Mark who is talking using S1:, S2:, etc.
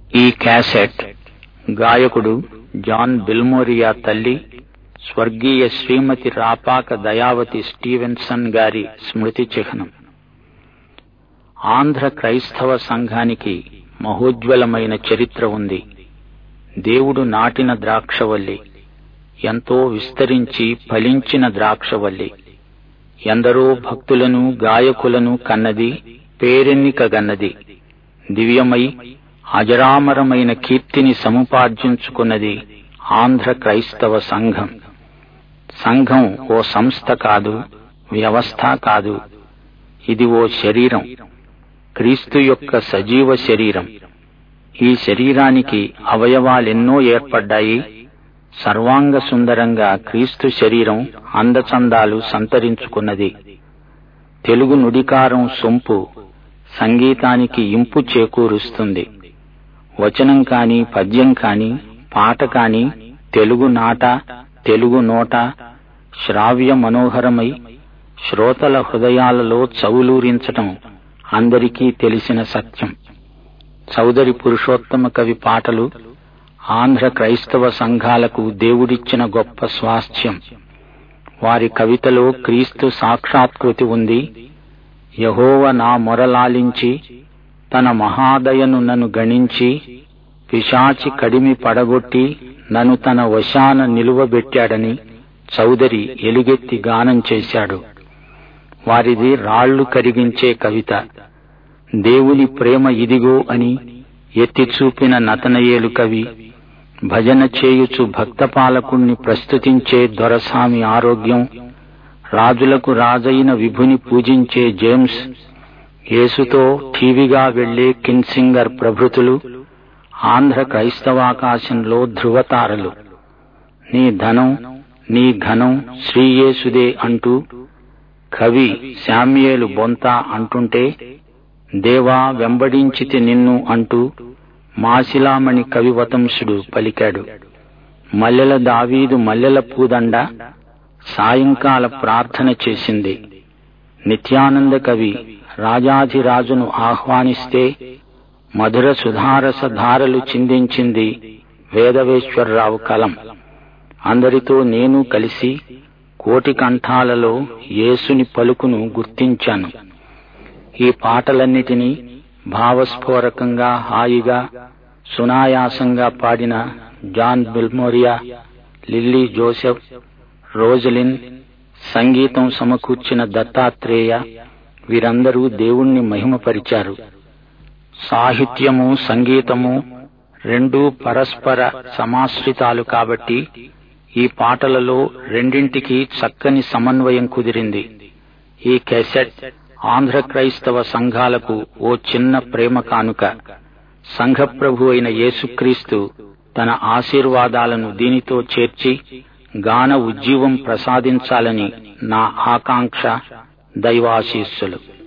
S1: ఈ క్యాసెట్ గాయకుడు జాన్ బిల్మోరియా తల్లి స్వర్గీయ శ్రీమతి రాపాక దయావతి స్టీవెన్సన్ గారి స్మృతి చిహ్నం ఆంధ్ర క్రైస్తవ సంఘానికి మహోజ్వలమైన చరిత్ర ఉంది దేవుడు నాటిన ద్రాక్షవల్లి ఎంతో విస్తరించి ఫలించిన ద్రాక్షవల్లి ఎందరో భక్తులను గాయకులను కన్నది పేరెన్నికగన్నది దివ్యమై అజరామరమైన కీర్తిని సముపార్జించుకున్నది ఆంధ్ర క్రైస్తవ సంఘం సంఘం ఓ సంస్థ కాదు వ్యవస్థ కాదు ఇది ఓ శరీరం క్రీస్తు యొక్క సజీవ శరీరం ఈ శరీరానికి అవయవాలెన్నో ఏర్పడ్డాయి సర్వాంగ సుందరంగా క్రీస్తు శరీరం అందచందాలు సంతరించుకున్నది తెలుగు నుడికారం సొంపు సంగీతానికి ఇంపు చేకూరుస్తుంది వచనం కాని పద్యం కాని పాట కాని తెలుగు నాట తెలుగు నోట శ్రావ్య మనోహరమై శ్రోతల హృదయాలలో చవులూరించటం అందరికీ తెలిసిన సత్యం చౌదరి పురుషోత్తమ కవి పాటలు ఆంధ్ర క్రైస్తవ సంఘాలకు దేవుడిచ్చిన గొప్ప స్వాస్థ్యం వారి కవితలో క్రీస్తు సాక్షాత్కృతి ఉంది యహోవ నా మొరలాలించి తన మహాదయను నన్ను గణించి పిశాచి కడిమి పడగొట్టి నన్ను తన వశాన నిలువబెట్టాడని చౌదరి ఎలుగెత్తి గానం చేశాడు వారిది రాళ్లు కరిగించే కవిత దేవుని ప్రేమ ఇదిగో అని ఎత్తి చూపిన నతనయేలు కవి భజన చేయుచు భక్తపాలకుణ్ణి ప్రస్తుతించే దొరసామి ఆరోగ్యం రాజులకు రాజైన విభుని పూజించే జేమ్స్ యేసుతో ఠీవిగా వెళ్లే కిన్సింగర్ ప్రభృతులు ఆంధ్ర క్రైస్తవాకాశంలో ధృవతారలు నీ ధనం నీ ఘనం శ్రీయేసుదే అంటూ కవి శామ్యేలు బొంత అంటుంటే దేవా వెంబడించితి నిన్ను అంటూ మాసిలామణి కవివతంసుడు పలికాడు మల్లెల దావీదు మల్లెల పూదండ సాయంకాల ప్రార్థన చేసింది నిత్యానంద కవి రాజాధిరాజును ఆహ్వానిస్తే మధుర సుధారస ధారలు చిందించింది వేదవేశ్వరరావు కలం అందరితో నేను కలిసి కోటి కంఠాలలో యేసుని పలుకును గుర్తించాను ఈ పాటలన్నిటినీ భావస్ఫోరకంగా హాయిగా సునాయాసంగా పాడిన John Bilimoria Lily Joseph Rosalyn సంగీతం సమకూర్చిన దత్తాత్రేయ వీరందరూ దేవుణ్ణి మహిమపరిచారు సాహిత్యము సంగీతము రెండూ పరస్పర సమాశ్రితాలు కాబట్టి ఈ పాటలలో రెండింటికి చక్కని సమన్వయం కుదిరింది ఈ కెసెట్ ఆంధ్ర క్రైస్తవ సంఘాలకు ఓ చిన్న ప్రేమ కానుక సంఘప్రభు అయిన యేసుక్రీస్తు తన ఆశీర్వాదాలను దీనితో చేర్చి గాన ఉజ్జీవం ప్రసాదించాలని నా ఆకాంక్ష దైవాశీస్సులు